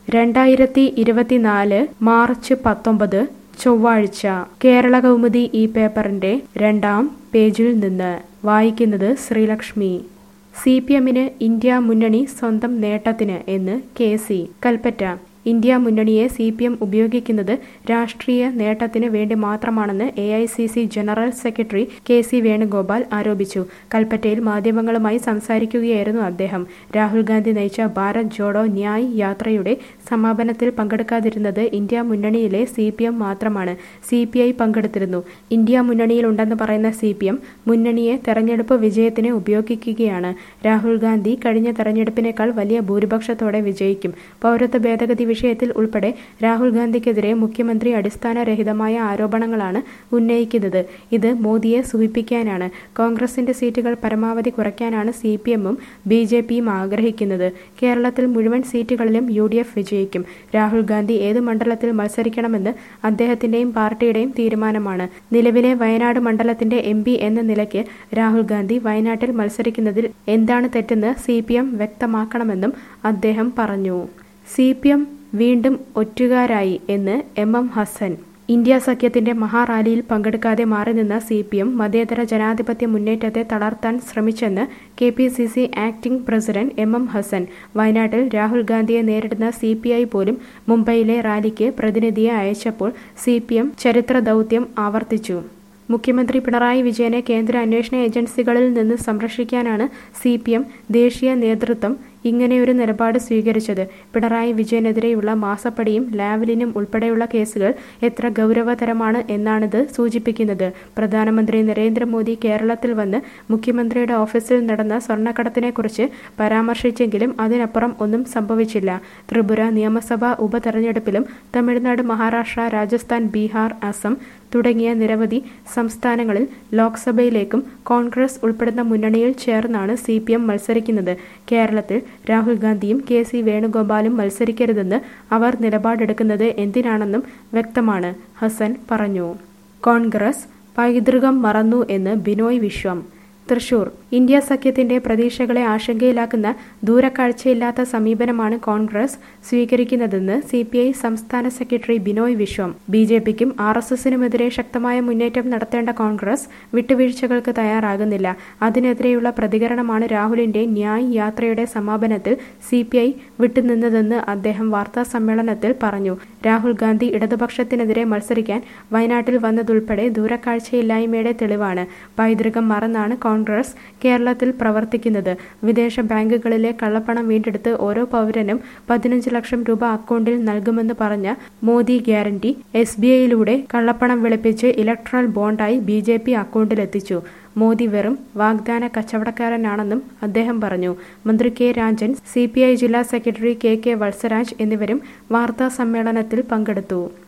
രണ്ടായിരത്തി ഇരുപത്തിനാല് മാർച്ച് പത്തൊമ്പത് ചൊവ്വാഴ്ച കേരള കൗമുദി ഈ പേപ്പറിന്റെ രണ്ടാം പേജിൽ നിന്ന് വായിക്കുന്നത് ശ്രീലക്ഷ്മി സി പി എമ്മിന് ഇന്ത്യ മുന്നണി സ്വന്തം നേട്ടത്തിന് എന്ന് കെ സി കൽപ്പറ്റ ഇന്ത്യ മുന്നണിയെ സി പി എം ഉപയോഗിക്കുന്നത് രാഷ്ട്രീയ നേട്ടത്തിന് വേണ്ടി മാത്രമാണെന്ന് A I C C general secretary K C Venugopal ആരോപിച്ചു കൽപ്പറ്റയിൽ മാധ്യമങ്ങളുമായി സംസാരിക്കുകയായിരുന്നു അദ്ദേഹം രാഹുൽ ഗാന്ധി നയിച്ച ഭാരത് ജോഡോ ന്യായ് യാത്രയുടെ സമാപനത്തിൽ പങ്കെടുക്കാതിരുന്നത് ഇന്ത്യ മുന്നണിയിലെ സി പി എം മാത്രമാണ് സി പി ഐ പങ്കെടുത്തിരുന്നു ഇന്ത്യ മുന്നണിയിലുണ്ടെന്ന് പറയുന്ന സി പി എം മുന്നണിയെ തെരഞ്ഞെടുപ്പ് വിജയത്തിന് ഉപയോഗിക്കുകയാണ് രാഹുൽ ഗാന്ധി കഴിഞ്ഞ തെരഞ്ഞെടുപ്പിനേക്കാൾ വലിയ ഭൂരിപക്ഷത്തോടെ വിജയിക്കും പൗരത്വ ഭേദഗതി വിഷയത്തിൽ ഉൾപ്പെടെ രാഹുൽ ഗാന്ധിക്കെതിരെ മുഖ്യമന്ത്രി അടിസ്ഥാനരഹിതമായ ആരോപണങ്ങളാണ് ഉന്നയിക്കുന്നത് ഇത് മോദിയെ സൂചിപ്പിക്കാനാണ് കോൺഗ്രസിന്റെ സീറ്റുകൾ പരമാവധി കുറയ്ക്കാനാണ് സി പി എമ്മും ബി ജെ പിയും ആഗ്രഹിക്കുന്നത് കേരളത്തിൽ മുഴുവൻ സീറ്റുകളിലും യു ഡി എഫ് വിജയിക്കും രാഹുൽ ഗാന്ധി ഏത് മണ്ഡലത്തിൽ മത്സരിക്കണമെന്ന് അദ്ദേഹത്തിന്റെയും പാർട്ടിയുടെയും തീരുമാനമാണ് നിലവിലെ വയനാട് മണ്ഡലത്തിന്റെ എം പി എന്ന നിലയ്ക്ക് രാഹുൽ ഗാന്ധി വയനാട്ടിൽ മത്സരിക്കുന്നതിൽ എന്താണ് തെറ്റെന്ന് സി പി എം വ്യക്തമാക്കണമെന്നും അദ്ദേഹം പറഞ്ഞു സി പി എം വീണ്ടും ഒറ്റുകാരായി എന്ന് എം എം ഹസൻ ഇന്ത്യ സഖ്യത്തിന്റെ മഹാറാലിയിൽ പങ്കെടുക്കാതെ മാറി നിന്ന സി പി എം മതേതര ജനാധിപത്യ മുന്നേറ്റത്തെ തളർത്താൻ ശ്രമിച്ചെന്ന് K P C C acting president M M Hassan വയനാട്ടിൽ രാഹുൽ ഗാന്ധിയെ നേരിടുന്ന സി പി ഐ പോലും മുംബൈയിലെ റാലിക്ക് പ്രതിനിധിയെ അയച്ചപ്പോൾ സി പി എം ചരിത്ര ദൗത്യം ആവർത്തിച്ചു മുഖ്യമന്ത്രി പിണറായി വിജയനെ കേന്ദ്ര അന്വേഷണ ഏജൻസികളിൽ നിന്ന് സംരക്ഷിക്കാനാണ് സി പി എം ദേശീയ നേതൃത്വം ഇങ്ങനെയൊരു നിലപാട് സ്വീകരിച്ചത് പിണറായി വിജയനെതിരെയുള്ള മാസപ്പടിയും ലാവലിനും ഉൾപ്പെടെയുള്ള കേസുകൾ എത്ര ഗൗരവതരമാണ് എന്നാണിത് സൂചിപ്പിക്കുന്നത് പ്രധാനമന്ത്രി നരേന്ദ്രമോദി കേരളത്തിൽ വന്ന് മുഖ്യമന്ത്രിയുടെ ഓഫീസിൽ നടന്ന സ്വർണ്ണക്കടത്തിനെക്കുറിച്ച് പരാമർശിച്ചെങ്കിലും അതിനപ്പുറം ഒന്നും സംഭവിച്ചില്ല ത്രിപുര നിയമസഭാ ഉപതെരഞ്ഞെടുപ്പിലും തമിഴ്നാട് മഹാരാഷ്ട്ര രാജസ്ഥാൻ ബീഹാർ അസം തുടങ്ങിയ നിരവധി സംസ്ഥാനങ്ങളിൽ ലോക്സഭയിലേക്കും കോൺഗ്രസ് ഉൾപ്പെടുന്ന മുന്നണിയിൽ ചേർന്നാണ് സി പി എം മത്സരിക്കുന്നത് കേരളത്തിൽ രാഹുൽ ഗാന്ധിയും കെ സി വേണുഗോപാലും മത്സരിക്കരുതെന്ന് അവർ നിലപാടെടുക്കുന്നത് എന്തിനാണെന്നും വ്യക്തമാണ് ഹസൻ പറഞ്ഞു കോൺഗ്രസ് പൈതൃകം മറന്നു എന്ന് ബിനോയ് വിശ്വം തൃശൂർ ഇന്ത്യ സഖ്യത്തിന്റെ പ്രതീക്ഷകളെ ആശങ്കയിലാക്കുന്ന ദൂരക്കാഴ്ചയില്ലാത്ത സമീപനമാണ് കോൺഗ്രസ് സ്വീകരിക്കുന്നതെന്ന് സി പി ഐ സംസ്ഥാന secretary Binoy Viswam B J പിക്കും ആർ എസ് എസിനുമെതിരെ ശക്തമായ മുന്നേറ്റം നടത്തേണ്ട കോൺഗ്രസ് വിട്ടുവീഴ്ചകൾക്ക് തയ്യാറാകുന്നില്ല അതിനെതിരെയുള്ള പ്രതികരണമാണ് രാഹുലിന്റെ ന്യായ് യാത്രയുടെ സമാപനത്തിൽ സി പി ഐ വിട്ടുനിന്നതെന്ന് അദ്ദേഹം വാർത്താ സമ്മേളനത്തിൽ പറഞ്ഞു രാഹുൽ ഗാന്ധി ഇടതുപക്ഷത്തിനെതിരെ മത്സരിക്കാൻ വയനാട്ടിൽ വന്നതുൾപ്പെടെ ദൂരക്കാഴ്ചയില്ലായ്മയുടെ തെളിവാണ് പൈതൃകം മറന്നാണ് കോൺഗ്രസ് കേരളത്തിൽ പ്രവർത്തിക്കുന്നത് വിദേശ ബാങ്കുകളിലെ കള്ളപ്പണം വീണ്ടെടുത്ത് ഓരോ പൗരനും പതിനഞ്ച് ലക്ഷം രൂപ അക്കൗണ്ടിൽ നൽകുമെന്ന് പറഞ്ഞ മോദി ഗ്യാരണ്ടി എസ് ബി ഐയിലൂടെ കള്ളപ്പണം വെളുപ്പിച്ച് ഇലക്ട്രൽ ബോണ്ടായി ബി ജെ പി അക്കൗണ്ടിലെത്തിച്ചു മോദി വെറും വാഗ്ദാന കച്ചവടക്കാരനാണെന്നും അദ്ദേഹം പറഞ്ഞു മന്ത്രി കെ രാജൻ സി ജില്ലാ സെക്രട്ടറി കെ കെ വത്സരാജ് എന്നിവരും വാർത്താ സമ്മേളനത്തിൽ പങ്കെടുത്തു